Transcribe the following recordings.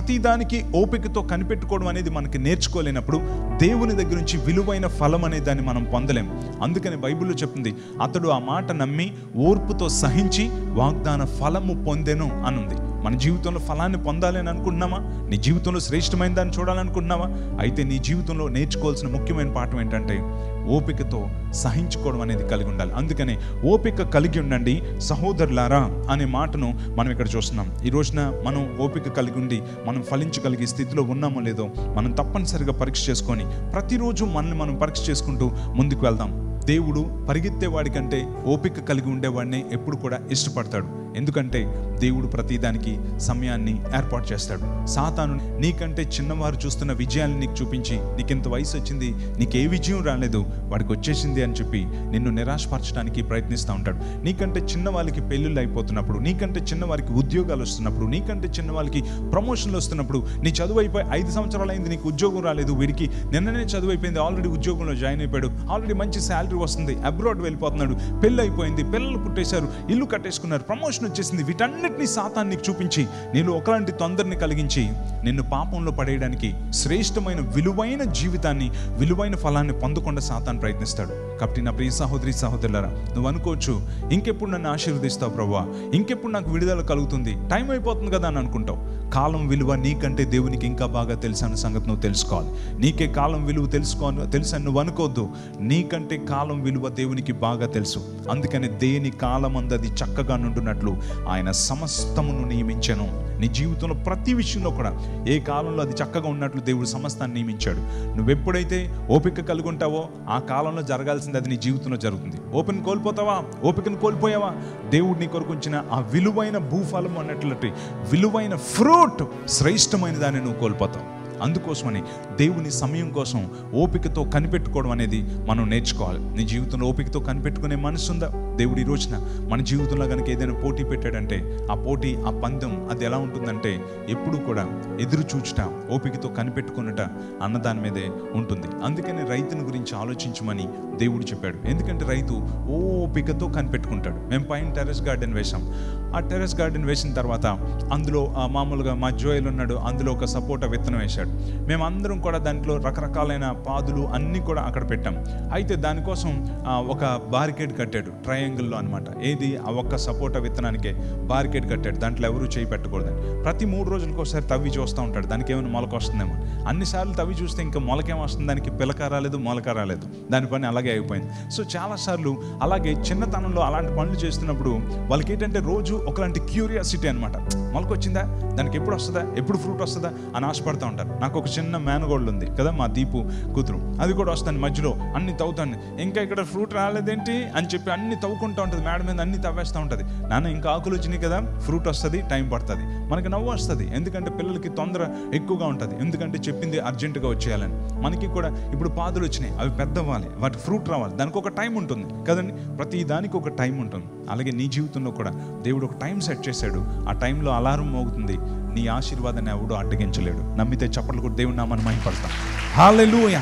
ప్రతిదానికి ఓపికతో కనిపెట్టుకోవడం అనేది మనకి నేర్చుకోలేనప్పుడు దేవుని దగ్గర నుంచి విలువైన ఫలం అనే దాన్ని మనం పొందలేం అందుకని బైబిల్లో చెప్తుంది అతడు ఆ మాట నమ్మి ఓర్పుతో సహించి వాగ్దాన ఫలము పొందెను అనుంది మన జీవితంలో ఫలాన్ని పొందాలి అని అనుకుంటున్నామా నీ జీవితంలో శ్రేష్టమైన దాన్ని చూడాలనుకుంటున్నావా అయితే నీ జీవితంలో నేర్చుకోవాల్సిన ముఖ్యమైన పాఠం ఏంటంటే ఓపికతో సహించుకోవడం అనేది కలిగి ఉండాలి అందుకనే ఓపిక కలిగి ఉండండి సహోదరులారా అనే మాటను మనం ఇక్కడ చూస్తున్నాం ఈ రోజున మనం ఓపిక కలిగి ఉండి మనం ఫలించగలిగే స్థితిలో ఉన్నామో లేదో మనం తప్పనిసరిగా పరీక్ష చేసుకొని ప్రతిరోజు మనల్ని మనం పరీక్ష చేసుకుంటూ ముందుకు వెళ్దాం దేవుడు పరిగెత్తే వాడికంటే ఓపిక కలిగి ఉండేవాడిని ఎప్పుడు కూడా ఇష్టపడతాడు ఎందుకంటే దేవుడు ప్రతిదానికి సమయాన్ని ఏర్పాటు చేస్తాడు సాతాను నీకంటే చిన్నవారు చూస్తున్న విజయాన్ని నీకు చూపించి నీకింత వయసు వచ్చింది నీకు ఏ విజయం రాలేదు వాడికి వచ్చేసింది అని చెప్పి నిన్ను నిరాశపరచడానికి ప్రయత్నిస్తూ ఉంటాడు నీకంటే చిన్న వాళ్ళకి పెళ్ళిళ్ళు అయిపోతున్నప్పుడు నీకంటే చిన్న వారికి ఉద్యోగాలు వస్తున్నప్పుడు నీకంటే చిన్న వాళ్ళకి ప్రమోషన్లు వస్తున్నప్పుడు నీ చదువు అయిపోయి ఐదు సంవత్సరాలు అయింది నీకు ఉద్యోగం రాలేదు వీడికి నిన్ననే చదువు అయిపోయింది ఆల్రెడీ ఉద్యోగంలో జాయిన్ అయిపోయాడు ఆల్రెడీ మంచి శాలరీ వస్తుంది అబ్రాడ్ వెళ్ళిపోతున్నాడు పెళ్ళి అయిపోయింది పిల్లలు పుట్టేశారు ఇల్లు కట్టేసుకున్నారు ప్రమోషన్ వచ్చేసింది వీటన్నిటిని సాతాన్ని నీకు చూపించి నీలో ఒకలాంటి తొందరని కలిగించి నిన్ను పాపంలో పడేయడానికి శ్రేష్టమైన విలువైన జీవితాన్ని విలువైన ఫలాన్ని పొందకుండా సాతాన్ ప్రయత్నిస్తాడు కాబట్టి నా ప్రియ సహోదరి సహోదరులారా నువ్వు అనుకోవచ్చు ఇంకెప్పుడు నన్ను ఆశీర్వదిస్తావు ప్రభా ఇంకెప్పుడు నాకు విడుదల కలుగుతుంది టైం అయిపోతుంది కదా అని అనుకుంటావు కాలం విలువ నీకంటే దేవునికి ఇంకా బాగా తెలుసు అన్న సంగతి నువ్వు తెలుసుకోవాలి నీకే కాలం విలువ తెలుసుకో తెలుసని నువ్వు అనుకోవద్దు నీకంటే కాలం విలువ దేవునికి బాగా తెలుసు అందుకని దేని కాలం అది చక్కగా నుండునట్లు ఆయన సమస్తమును నియమించను నీ జీవితంలో ప్రతి విషయంలో కూడా ఏ కాలంలో అది చక్కగా ఉన్నట్లు దేవుడు సమస్తాన్ని నియమించాడు నువ్వెప్పుడైతే ఓపిక కలిగి ఉంటావో ఆ కాలంలో జరగాల్సింది అది నీ జీవితంలో జరుగుతుంది ఓపెన్ కోల్పోతావా ఓపికను కోల్పోయావా దేవుడు నీ కొరకు ఉంచిన ఆ విలువైన భూఫలం అన్నట్లు విలువైన ఫ్రూట్ శ్రేష్టమైన దాన్ని నువ్వు కోల్పోతావు అందుకోసమని దేవుని సమయం కోసం ఓపికతో కనిపెట్టుకోవడం అనేది మనం నేర్చుకోవాలి నీ జీవితంలో ఓపికతో కనిపెట్టుకునే మనసు ఉందా దేవుడు ఈ రోజున మన జీవితంలో కనుక ఏదైనా పోటీ పెట్టాడంటే ఆ పోటీ ఆ పందెం అది ఎలా ఉంటుందంటే ఎప్పుడు కూడా ఎదురు చూచుట ఓపికతో కనిపెట్టుకున్నట అన్నదాని మీదే ఉంటుంది అందుకని రైతుని గురించి ఆలోచించమని దేవుడు చెప్పాడు ఎందుకంటే రైతు ఓపికతో కనిపెట్టుకుంటాడు మేము పైన టెర్రస్ గార్డెన్ వేసాం ఆ టెర్రస్ గార్డెన్ వేసిన తర్వాత అందులో ఆ మామూలుగా మా జోయల్ ఉన్నాడు అందులో ఒక సపోటా విత్తనం వేశాడు మేమందరం కూడా దాంట్లో రకరకాలైన పాదులు అన్నీ కూడా అక్కడ పెట్టాం అయితే దానికోసం ఆ, ఒక బారికేడ్ కట్టాడు ట్రయాంగిల్లో అనమాట ఏది ఆ ఒక్క సపోటా విత్తనానికే బారికేడ్ కట్టాడు దాంట్లో ఎవరు చేయి పెట్టకూడదని ప్రతి మూడు రోజులకు ఒకసారి తవ్వి చూస్తూ ఉంటాడు దానికి ఏమైనా మొలక వస్తుందేమో అన్నిసార్లు తవ్వి చూస్తే ఇంకా మొలకేం వస్తుంది దానికి పిలక రాలేదు మొలక రాలేదు దాని పని అలాగే అయిపోయింది సో చాలాసార్లు అలాగే చిన్నతనంలో అలాంటి పనులు చేస్తున్నప్పుడు వాళ్ళకి ఏంటంటే రోజు ఒకలాంటి క్యూరియాసిటీ అనమాట మొలక వచ్చిందా దానికి ఎప్పుడు వస్తుందా ఎప్పుడు ఫ్రూట్ వస్తుందా అని ఆశపడుతూ ఉంటారు నాకు ఒక చిన్న మేనగోళ్ళు ఉంది కదా మా దీపు కూతురు అది కూడా వస్తాను మధ్యలో అన్ని తవ్వుతాను ఇంకా ఇక్కడ ఫ్రూట్ రాలేదేంటి అని చెప్పి అన్ని తవ్వుకుంటూ ఉంటుంది మేడ మీద అన్ని తవ్వేస్తూ ఉంటుంది నాన్న ఇంకా ఆకులు వచ్చినాయి కదా ఫ్రూట్ వస్తుంది టైం పడుతుంది మనకి నవ్వు వస్తుంది ఎందుకంటే పిల్లలకి తొందర ఎక్కువగా ఉంటుంది ఎందుకంటే చెప్పింది అర్జెంటుగా వచ్చేయాలని మనకి కూడా ఇప్పుడు పాదులు వచ్చినాయి అవి పెద్దవ్వాలి వాటి ఫ్రూట్ రావాలి దానికి ఒక టైం ఉంటుంది కదండి ప్రతి దానికి ఒక టైం ఉంటుంది అలాగే నీ జీవితంలో కూడా దేవుడు ఒక టైం సెట్ చేశాడు ఆ టైంలో అలారం మోగుతుంది నీ ఆశీర్వాదాన్ని ఎవడు అడ్డగించలేడు నమ్మితే చప్పట్లు కూడా దేవుని నామని మహిపడతాం హాలెలూయా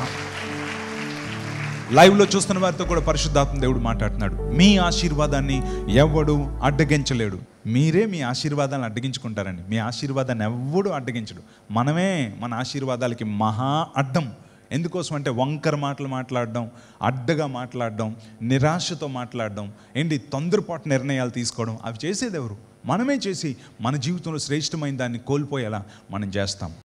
లైవ్లో చూస్తున్న వారితో కూడా పరిశుద్ధాత్మ దేవుడు మాట్లాడుతున్నాడు మీ ఆశీర్వాదాన్ని ఎవడు అడ్డగించలేడు మీరే మీ ఆశీర్వాదాన్ని అడ్డగించుకుంటారండి మీ ఆశీర్వాదాన్ని ఎవడు అడ్డగించడు మనమే మన ఆశీర్వాదాలకి మహా అడ్డం ఎందుకోసం అంటే వంకర మాటలు మాట్లాడడం అడ్డగా మాట్లాడడం నిరాశతో మాట్లాడడం ఏంటి తొందరపాటు నిర్ణయాలు తీసుకోవడం అవి చేసేది ఎవరు మనమే చేసి మన జీవితంలో శ్రేష్టమైన దాన్ని కోల్పోయేలా మనం చేస్తాం